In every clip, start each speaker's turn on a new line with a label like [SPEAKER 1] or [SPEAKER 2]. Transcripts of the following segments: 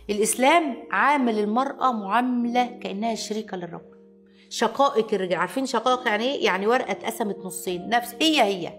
[SPEAKER 1] الاسلام عامل المراه معامله كانها شريكه للرجل شقائق الرجال عارفين شقائق يعني ايه يعني ورقه اتقسمت نصين نفس هي هي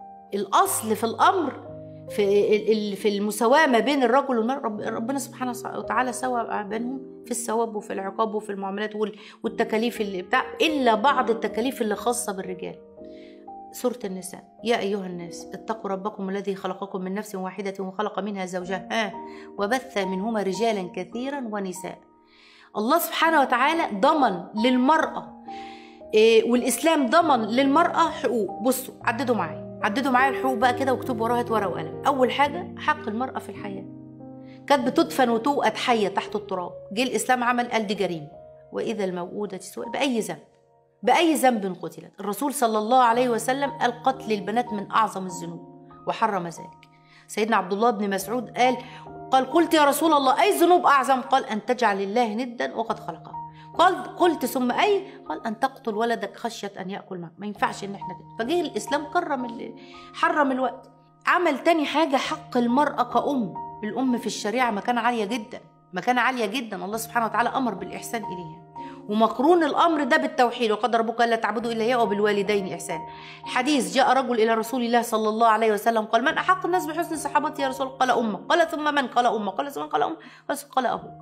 [SPEAKER 1] الاصل في الامر في ال- ال- في المساواه ما بين الرجل والمراه رب- ربنا سبحانه وتعالى سوى بينهم في الثواب وفي العقاب وفي المعاملات وال- والتكاليف اللي بتاع الا بعض التكاليف اللي خاصه بالرجال سورة النساء يا أيها الناس اتقوا ربكم الذي خلقكم من نفس واحدة وخلق منها زوجها ها وبث منهما رجالا كثيرا ونساء الله سبحانه وتعالى ضمن للمرأة إيه والإسلام ضمن للمرأة حقوق بصوا عددوا معايا عددوا معايا الحقوق بقى كده واكتبوا وراها ورقة وقلم أول حاجة حق المرأة في الحياة كانت بتدفن وتوقد حية تحت التراب جه الإسلام عمل قال دي جريمة وإذا الموءودة سئلت بأي ذنب بأي ذنب قتلت الرسول صلى الله عليه وسلم قال قتل البنات من أعظم الذنوب وحرم ذلك سيدنا عبد الله بن مسعود قال قال قلت يا رسول الله أي ذنوب أعظم قال أن تجعل الله ندا وقد خلقه قال قلت ثم أي قال أن تقتل ولدك خشية أن يأكل معك ما ينفعش إن إحنا كده فجه الإسلام كرم ال- حرم الوقت عمل تاني حاجة حق المرأة كأم الأم في الشريعة مكانة عالية جدا مكانة عالية جدا الله سبحانه وتعالى أمر بالإحسان إليها ومقرون الامر ده بالتوحيد وقد ربك الا تعبدوا الا اياه وبالوالدين احسانا الحديث جاء رجل الى رسول الله صلى الله عليه وسلم قال من احق الناس بحسن صحابتي يا رسول الله قال امك قال ثم من قال امك قال ثم من قال امك قال ثم قال ابوك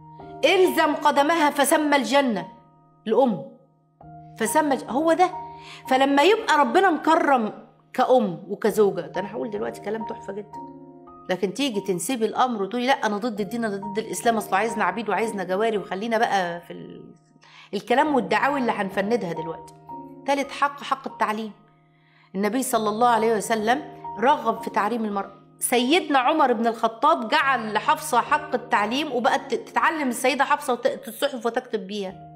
[SPEAKER 1] الزم قدمها فسمى الجنه الام فسمى الج- هو ده فلما يبقى ربنا مكرم كأم وكزوجة ده أنا هقول دلوقتي كلام تحفة جدا لكن تيجي تنسبي الأمر وتقولي لا أنا ضد الدين أنا ضد الإسلام أصل عايزنا عبيد وعايزنا جواري وخلينا بقى في ال... الكلام والدعاوي اللي هنفندها دلوقتي تالت حق حق التعليم النبي صلى الله عليه وسلم رغب في تعليم المرأة سيدنا عمر بن الخطاب جعل لحفصة حق التعليم وبقت تتعلم السيدة حفصة وت- الصحف وتكتب بيها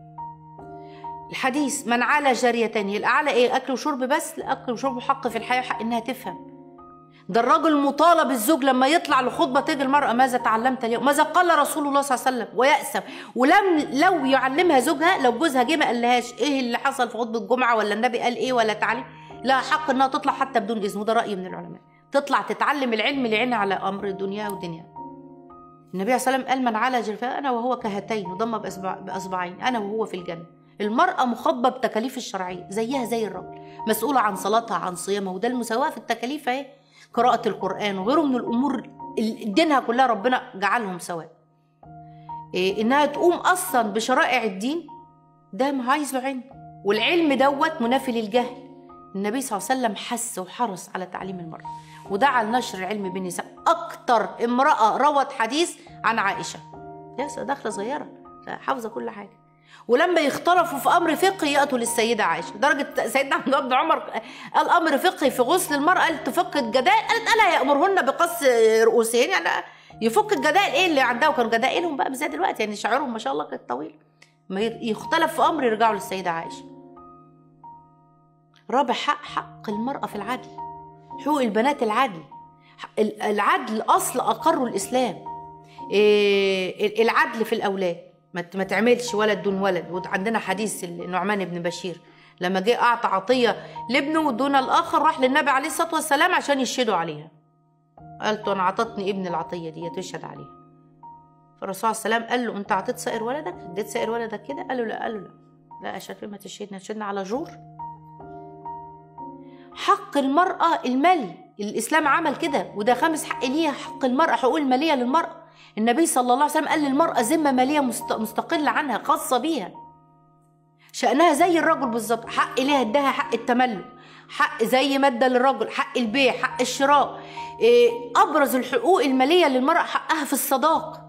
[SPEAKER 1] الحديث من عالى جاريتين الأعلى إيه أكل وشرب بس لا أكل وشرب حق في الحياة وحق إنها تفهم ده الرجل مطالب الزوج لما يطلع لخطبة تيجي المرأة ماذا تعلمت اليوم ماذا قال رسول الله صلى الله عليه وسلم ويأسم ولم لو يعلمها زوجها لو جوزها جه ما قالهاش ايه اللي حصل في خطبة الجمعة ولا النبي قال ايه ولا تعليم لا حق انها تطلع حتى بدون اذن وده رأي من العلماء تطلع تتعلم العلم لعينها على امر دنيا ودنيا النبي عليه الصلاه والسلام قال من على جرفاء انا وهو كهاتين وضم بأصبع- باصبعين انا وهو في الجنه المرأة مخبة بتكاليف الشرعية زيها زي الرجل مسؤولة عن صلاتها عن صيامها وده المساواة في التكاليف اهي قراءة القرآن وغيره من الأمور ال- دينها كلها ربنا جعلهم سواء إيه إنها تقوم أصلا بشرائع الدين ده ما عايز له علم والعلم دوت منافي للجهل النبي صلى الله عليه وسلم حث وحرص على تعليم المرأة ودعا لنشر العلم بالنساء أكتر امرأة روت حديث عن عائشة لسه داخلة صغيرة حافظة كل حاجة ولما يختلفوا في امر فقهي ياتوا للسيده عائشه درجه سيدنا عبد الله بن عمر قال امر فقهي في غسل المراه قالت تفك الجدائل قالت الا يامرهن بقص رؤوسهن يعني يفك الجدائل ايه اللي عندها وكانوا جدائلهم بقى مش زي دلوقتي يعني شعرهم ما شاء الله كانت طويله ما يختلف في امر يرجعوا للسيده عائشه رابع حق حق المراه في العدل حقوق البنات العدل العدل اصل اقره الاسلام إيه العدل في الاولاد ما ما تعملش ولد دون ولد وعندنا حديث النعمان بن بشير لما جه اعطى عطيه لابنه دون الاخر راح للنبي عليه الصلاه والسلام عشان يشهدوا عليها قالت انا عطتني ابن العطيه دي تشهد عليها فالرسول صلى الله عليه وسلم قال له انت عطيت سائر ولدك اديت سائر ولدك كده قال له لا قال له لا لا اشهد ما تشهدنا تشهدنا على جور حق المراه المالي الاسلام عمل كده وده خامس حق ليها حق المراه حقوق الماليه للمراه النبي صلى الله عليه وسلم قال للمرأة ذمة مالية مستقلة عنها خاصة بيها شأنها زي الرجل بالظبط حق ليها اداها حق التملك حق زي مادة للرجل حق البيع حق الشراء إيه أبرز الحقوق المالية للمرأة حقها في الصداق